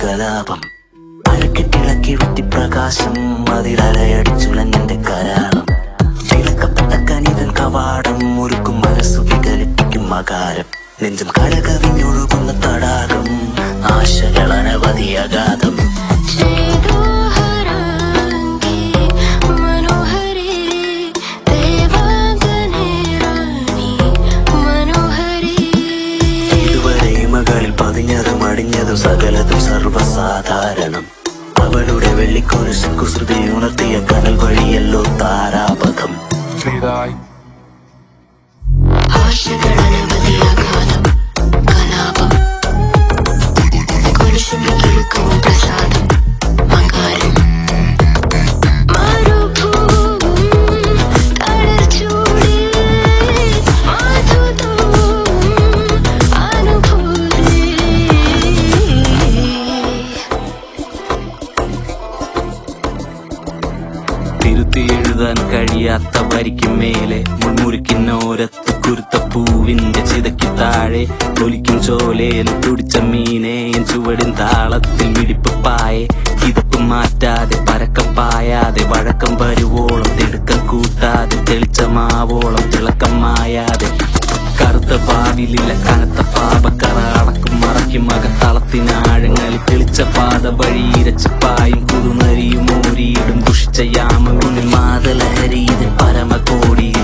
കലാപം അരക്കെട്ടിളക്കി വെട്ടി പ്രകാശം അതിലലയടിച്ചുലഞ്ഞെന്റെ കരാളം വിളക്കപ്പെട്ട കനിതൻ കവാടം ഒരുക്കും മനസ്സു വികലിപ്പിക്കും മകാരം നെഞ്ചും കരകവിഞ്ഞൊഴുകുന്ന തടാകം ആശകൾ അനവധി അഗാധം ചേതോഹരാംഗി മനോഹരി ദേവാംഗനേ റാണി മനോഹരി ഇതുവരെ മകളിൽ പതിഞ്ഞതും അടിഞ്ഞതും സകലതും സർവ്വസാധാരണം അവളുടെ വെള്ളിക്കൊരുശൻ കുസൃതി ഉണർത്തിയ കനൽ വഴിയല്ലോ താരാപഥം ശ്രീതായ് ആശകളനവധി അഗാധം കലാപം കുരിശിന്റെ കിഴുക്കും പ്രസാദം മകാരം മരുഭൂവും തളർച്ചൂടി മാധുതവും അനുഭൂതി തിരുത്തി എഴുതാൻ കഴിയാത്ത വരിക്കും മേലെ മുൾമുറിക്കിന്നോരത്ത് കുരുത്ത പൂവിന്റെ ചിതയ്ക്ക് താഴെ ഒലിക്കും ചോലയിൽ തുടിച്ച മീനെ എൻ ചുവടിൻ താളത്തിൽ മിടിപ്പ് പായെ കിതപ്പ് മാറ്റാതെ പരക്കം പായാതെ വഴക്കം വരുവോളം തിടുക്കം കൂട്ടാതെ തെളിച്ചമാവോളം തിളക്കം മായാതെ കറുത്ത പാവിലില്ല കനത്ത പാപക്കറ അടക്കും മറയ്ക്കും അകത്തളത്തിനാഴങ്ങളിൽ തെളിച്ച പാത വഴി ഇരച്ചപ്പായും കുറുനരിയും ഓരിയിടും ദുഷിച്ച യാമങ്ങളിൽ മാതലഹരി ഇതിൽ പരമകോടിയിൽ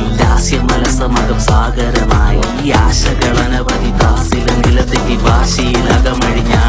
ലാസ്യമലസമകം സാഗരമായി ഈ ആശകൾ അനവധി ദാസില നിലതെറ്റി ഭാഷയിൽ അകമഴിഞ്ഞ